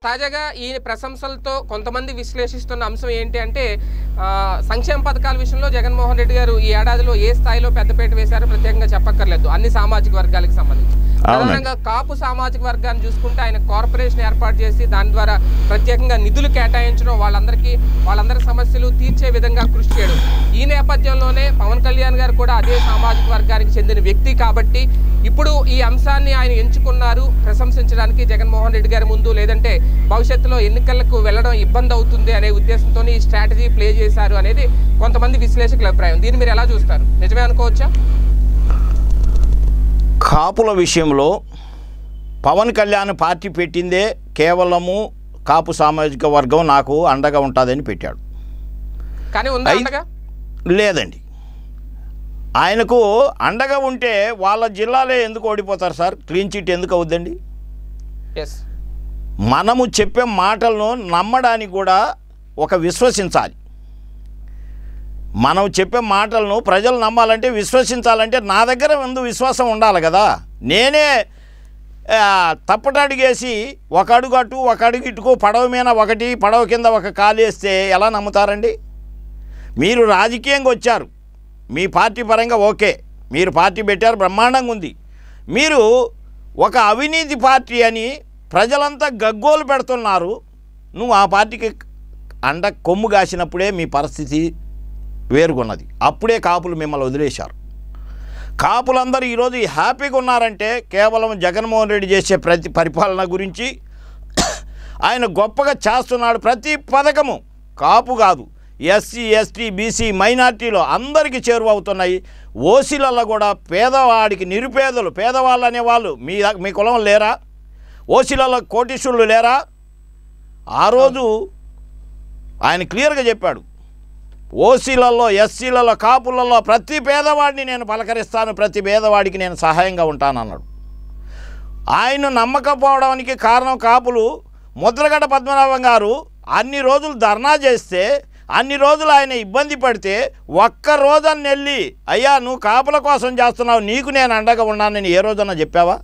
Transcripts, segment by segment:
తాజాగా ఈ ప్రశంసలతో కొంతమంది విశ్లేషిస్తున్న అంశం ఏంటి అంటే ఆ, సంక్షేమ పథకాల విషయంలో జగన్మోహన్ రెడ్డి గారు ఈ ఏడాదిలో ఏ స్థాయిలో పెద్దపీట వేశారో ప్రత్యేకంగా చెప్పక్కర్లేదు అన్ని సామాజిక వర్గాలకు సంబంధించి ప్రధానంగా కాపు సామాజిక వర్గాన్ని చూసుకుంటే ఆయన కార్పొరేషన్ ఏర్పాటు చేసి దాని ద్వారా ప్రత్యేకంగా నిధులు కేటాయించడం వాళ్ళందరికీ వాళ్ళందరి సమస్యలు తీర్చే విధంగా కృషి చేయడం ఈ నేపథ్యంలోనే పవన్ కళ్యాణ్ గారు కూడా అదే సామాజిక వర్గానికి చెందిన వ్యక్తి కాబట్టి ఇప్పుడు ఈ అంశాన్ని ఆయన ఎంచుకున్నారు ప్రశంసించడానికి జగన్మోహన్ రెడ్డి గారి ముందు లేదంటే భవిష్యత్తులో ఎన్నికలకు వెళ్ళడం ఇబ్బంది అవుతుంది అనే ఉద్దేశంతో ఈ స్ట్రాటజీ ప్లే చేశారు అనేది కొంతమంది విశ్లేషకుల అభిప్రాయం దీన్ని మీరు ఎలా చూస్తారు నిజమే అనుకోవచ్చా కాపుల విషయంలో పవన్ కళ్యాణ్ పార్టీ పెట్టిందే కేవలము కాపు సామాజిక వర్గం నాకు అండగా ఉంటుందని పెట్టాడు కానీ ఉందా అయి- అండగా లేదండి ఆయనకు అండగా ఉంటే వాళ్ళ జిల్లాలే ఎందుకు ఓడిపోతారు సార్ క్లీన్ చిట్ ఎందుకు అవుద్దండి ఎస్ మనము చెప్పే మాటలను నమ్మడానికి కూడా ఒక విశ్వసించాలి మనం చెప్పే మాటలను ప్రజలు నమ్మాలంటే విశ్వసించాలంటే నా దగ్గర ముందు విశ్వాసం ఉండాలి కదా నేనే ఆ, తప్పటడుగేసి ఒక అడుగు అటు ఒక అడుగు ఇటుకు పడవ మీద ఒకటి పడవ కింద ఒక కాలు వేస్తే ఎలా నమ్ముతారండి మీరు రాజకీయంగా వచ్చారు మీ పార్టీ పరంగా ఓకే మీరు పార్టీ పెట్టారు బ్రహ్మాండంగా ఉంది మీరు ఒక అవినీతి పార్టీ అని ప్రజలంతా గగ్గోలు పెడుతున్నారు నువ్వు ఆ పార్టీకి అండ కొమ్ము కాసినప్పుడే మీ పరిస్థితి వేరుగున్నది అప్పుడే కాపులు మిమ్మల్ని వదిలేశారు కాపులందరూ ఈరోజు హ్యాపీగా ఉన్నారంటే కేవలం జగన్మోహన్ రెడ్డి చేసే ప్రతి పరిపాలన గురించి ఆయన గొప్పగా చేస్తున్నాడు ప్రతి పథకము కాపు కాదు ఎస్సీ ఎస్టీ బీసీ మైనార్టీలో అందరికీ చేరువవుతున్నాయి ఓసీలలో కూడా పేదవాడికి నిరుపేదలు పేదవాళ్ళు అనేవాళ్ళు మీ మీ కులం లేరా ఓసీలలో కోటీశ్వరులు లేరా ఆ రోజు ఆయన క్లియర్గా చెప్పాడు ఓసీలలో ఎస్సీలలో కాపులలో ప్రతి పేదవాడిని నేను పలకరిస్తాను ప్రతి పేదవాడికి నేను సహాయంగా ఉంటానన్నాడు ఆయన నమ్మకపోవడానికి కారణం కాపులు ముద్రగడ పద్మనాభం గారు అన్ని రోజులు ధర్నా చేస్తే అన్ని రోజులు ఆయన ఇబ్బంది పడితే ఒక్క రోజని వెళ్ళి అయ్యా నువ్వు కాపుల కోసం చేస్తున్నావు నీకు నేను అండగా ఉన్నానని ఏ రోజన్నా చెప్పావా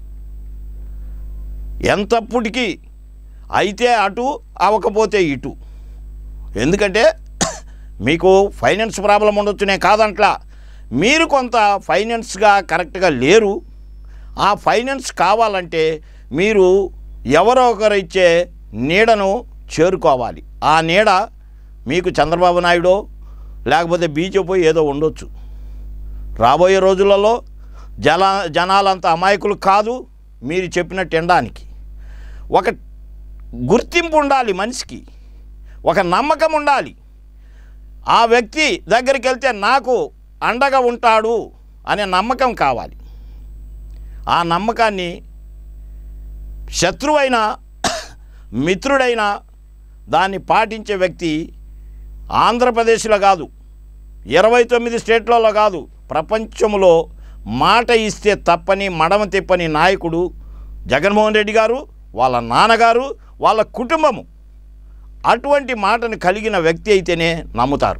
ఎంతప్పటికీ అయితే అటు అవ్వకపోతే ఇటు ఎందుకంటే మీకు ఫైనాన్స్ ప్రాబ్లం ఉండొచ్చు నేను కాదంట్లా మీరు కొంత ఫైనాన్స్గా కరెక్ట్గా లేరు ఆ ఫైనాన్స్ కావాలంటే మీరు ఎవరో ఒకరు ఇచ్చే నీడను చేరుకోవాలి ఆ నీడ మీకు చంద్రబాబు నాయుడు లేకపోతే బీజేపీ ఏదో ఉండొచ్చు రాబోయే రోజులలో జల జనాలంత అమాయకులు కాదు మీరు చెప్పినట్టు తినడానికి ఒక గుర్తింపు ఉండాలి మనిషికి ఒక నమ్మకం ఉండాలి ఆ వ్యక్తి దగ్గరికి వెళ్తే నాకు అండగా ఉంటాడు అనే నమ్మకం కావాలి ఆ నమ్మకాన్ని శత్రువైన మిత్రుడైన దాన్ని పాటించే వ్యక్తి ఆంధ్రప్రదేశ్లో కాదు ఇరవై తొమ్మిది స్టేట్లలో కాదు ప్రపంచంలో మాట ఇస్తే తప్పని మడమ తిప్పని నాయకుడు జగన్మోహన్ రెడ్డి గారు వాళ్ళ నాన్నగారు వాళ్ళ కుటుంబము అటువంటి మాటను కలిగిన వ్యక్తి అయితేనే నమ్ముతారు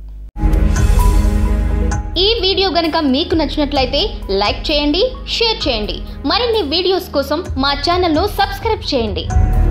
ఈ వీడియో గనుక మీకు నచ్చినట్లయితే లైక్ చేయండి షేర్ చేయండి మరిన్ని వీడియోస్ కోసం మా ఛానల్ను సబ్స్క్రైబ్ చేయండి